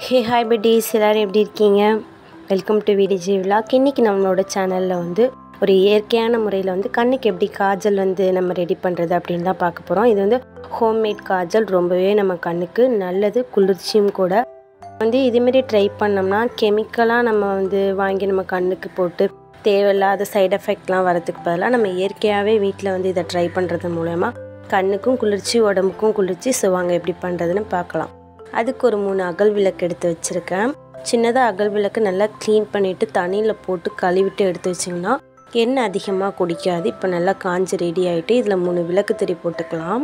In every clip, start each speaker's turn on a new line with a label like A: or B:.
A: hey hi buddies எல்லோரும் எப்படி இருக்கீங்க வெல்கம் டு விடிஜி விலாக் இன்றைக்கி நம்மளோட சேனலில் வந்து ஒரு இயற்கையான முறையில் வந்து கண்ணுக்கு எப்படி காஜல் வந்து நம்ம ரெடி பண்ணுறது அப்படின்னு தான் பார்க்க போகிறோம் இது வந்து ஹோம்மேட் காஜல் ரொம்பவே நம்ம கண்ணுக்கு நல்லது குளிர்ச்சியும் கூட வந்து இதுமாரி ட்ரை பண்ணோம்னா கெமிக்கலாக நம்ம வந்து வாங்கி நம்ம கண்ணுக்கு போட்டு தேவையில்லாத சைடு எஃபெக்ட்லாம் வரதுக்கு பதிலாக நம்ம இயற்கையாகவே வீட்டில் வந்து இதை ட்ரை பண்ணுறது மூலயமா கண்ணுக்கும் குளிர்ச்சி உடம்புக்கும் குளிர்ச்சி ஸோ வாங்க எப்படி பண்ணுறதுன்னு பார்க்கலாம் அதுக்கு ஒரு மூணு அகல் விளக்கு எடுத்து வச்சுருக்கேன் சின்னதாக அகல் விளக்கு நல்லா க்ளீன் பண்ணிவிட்டு தண்ணியில் போட்டு கழுவிட்டு எடுத்து வச்சிங்கன்னா எண்ணெய் அதிகமாக குடிக்காது இப்போ நல்லா காஞ்சி ரெடி ஆகிட்டு இதில் மூணு விளக்கு திரி போட்டுக்கலாம்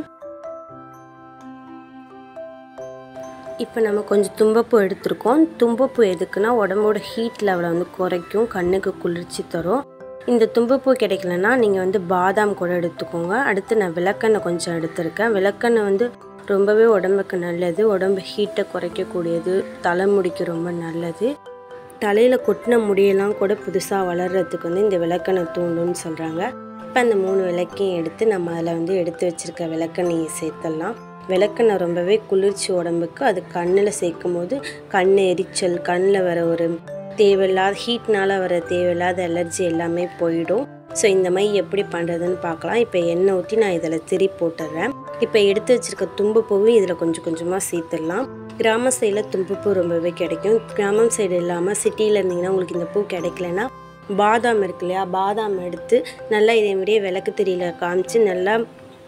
A: இப்போ நம்ம கொஞ்சம் தும்பப்பூ எடுத்திருக்கோம் தும்பப்பூ எதுக்குன்னா உடம்போட ஹீட் லெவலை வந்து குறைக்கும் கண்ணுக்கு குளிர்ச்சி தரும் இந்த தும்பப்பூ கிடைக்கலன்னா நீங்கள் வந்து பாதாம் கூட எடுத்துக்கோங்க அடுத்து நான் விளக்கெண்ணெய் கொஞ்சம் எடுத்திருக்கேன் விளக்கெண்ணெய் வந்து ரொம்பவே உடம்புக்கு நல்லது உடம்பு ஹீட்டை குறைக்கக்கூடியது தலைமுடிக்கு ரொம்ப நல்லது தலையில் கொட்டின முடியெல்லாம் கூட புதுசாக வளர்கிறதுக்கு வந்து இந்த விளக்கெண்ணெய் தூண்டுன்னு சொல்கிறாங்க இப்போ அந்த மூணு விளக்கையும் எடுத்து நம்ம அதில் வந்து எடுத்து வச்சுருக்க விளக்கெண்ணெயை சேர்த்துடலாம் விளக்கெண்ணெய் ரொம்பவே குளிர்ச்சி உடம்புக்கு அது கண்ணில் சேர்க்கும் போது கண் எரிச்சல் கண்ணில் வர ஒரு தேவையில்லாத ஹீட்னால் வர தேவையில்லாத அலர்ஜி எல்லாமே போயிடும் ஸோ இந்த மாதிரி எப்படி பண்ணுறதுன்னு பார்க்கலாம் இப்போ எண்ணெய் ஊற்றி நான் இதில் திரி போட்டுடுறேன் இப்போ எடுத்து வச்சுருக்க தும்பப்பூவும் இதில் கொஞ்சம் கொஞ்சமாக சேர்த்துடலாம் கிராம சைடில் தும்பப்பூ ரொம்பவே கிடைக்கும் கிராமம் சைடு இல்லாமல் சிட்டியில் இருந்தீங்கன்னா உங்களுக்கு இந்த பூ கிடைக்கலன்னா பாதாம் இருக்கு இல்லையா பாதாம் எடுத்து நல்லா இதே மாதிரியே விளக்கு திரியில் காமிச்சு நல்லா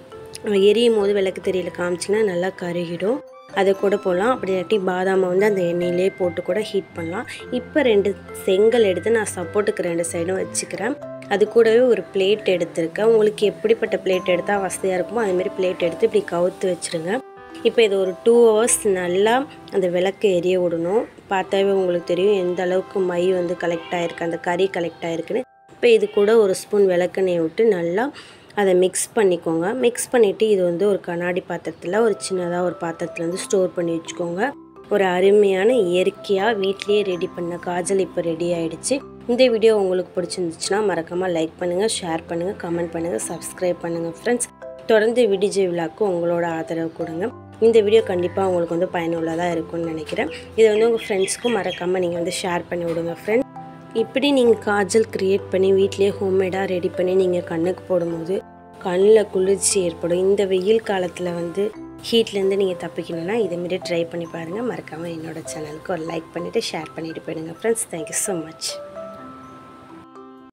A: எரியும் போது விளக்கு திரியில் காமிச்சிங்கன்னா நல்லா கருகிடும் அதை கூட போடலாம் அப்படி இல்லாட்டி பாதாமை வந்து அந்த எண்ணெயிலே போட்டு கூட ஹீட் பண்ணலாம் இப்போ ரெண்டு செங்கல் எடுத்து நான் சப்போர்ட்டுக்கு ரெண்டு சைடும் வச்சுக்கிறேன் அது கூடவே ஒரு பிளேட் எடுத்திருக்கேன் உங்களுக்கு எப்படிப்பட்ட பிளேட் எடுத்தால் வசதியாக இருக்குமோ அதுமாரி பிளேட் எடுத்து இப்படி கவுத்து வச்சுருங்க இப்போ இது ஒரு டூ ஹவர்ஸ் நல்லா அந்த விளக்கு எரிய விடணும் பார்த்தாவே உங்களுக்கு தெரியும் எந்த அளவுக்கு மை வந்து கலெக்ட் ஆகிருக்கு அந்த கறி கலெக்ட் ஆகிருக்குன்னு இப்போ இது கூட ஒரு ஸ்பூன் விளக்கெண்ணெய் விட்டு நல்லா அதை மிக்ஸ் பண்ணிக்கோங்க மிக்ஸ் பண்ணிவிட்டு இது வந்து ஒரு கண்ணாடி பாத்திரத்தில் ஒரு சின்னதாக ஒரு பாத்திரத்தில் வந்து ஸ்டோர் பண்ணி வச்சுக்கோங்க ஒரு அருமையான இயற்கையாக வீட்லேயே ரெடி பண்ண காஜல் இப்போ ரெடி ஆகிடுச்சு இந்த வீடியோ உங்களுக்கு பிடிச்சிருந்துச்சுன்னா மறக்காமல் லைக் பண்ணுங்கள் ஷேர் பண்ணுங்கள் கமெண்ட் பண்ணுங்கள் சப்ஸ்கிரைப் பண்ணுங்கள் ஃப்ரெண்ட்ஸ் தொடர்ந்து விடிஜே விழாக்கு உங்களோட ஆதரவு கொடுங்க இந்த வீடியோ கண்டிப்பாக உங்களுக்கு வந்து பயனுள்ளதாக இருக்கும்னு நினைக்கிறேன் இதை வந்து உங்கள் ஃப்ரெண்ட்ஸ்க்கும் மறக்காமல் நீங்கள் வந்து ஷேர் பண்ணி விடுங்க ஃப்ரெண்ட்ஸ் இப்படி நீங்கள் காஜல் க்ரியேட் பண்ணி வீட்லேயே ஹோம்மேடாக ரெடி பண்ணி நீங்கள் கண்ணுக்கு போடும்போது கண்ணில் குளிர்ச்சி ஏற்படும் இந்த வெயில் காலத்தில் வந்து ஹீட்லேருந்து நீங்கள் தப்பிக்கணும்னா இதேமாரி ட்ரை பண்ணி பாருங்கள் மறக்காமல் என்னோடய சேனலுக்கு ஒரு லைக் பண்ணிவிட்டு ஷேர் பண்ணிவிட்டு போயிடுங்க ஃப்ரெண்ட்ஸ் தேங்க்யூ ஸோ மச்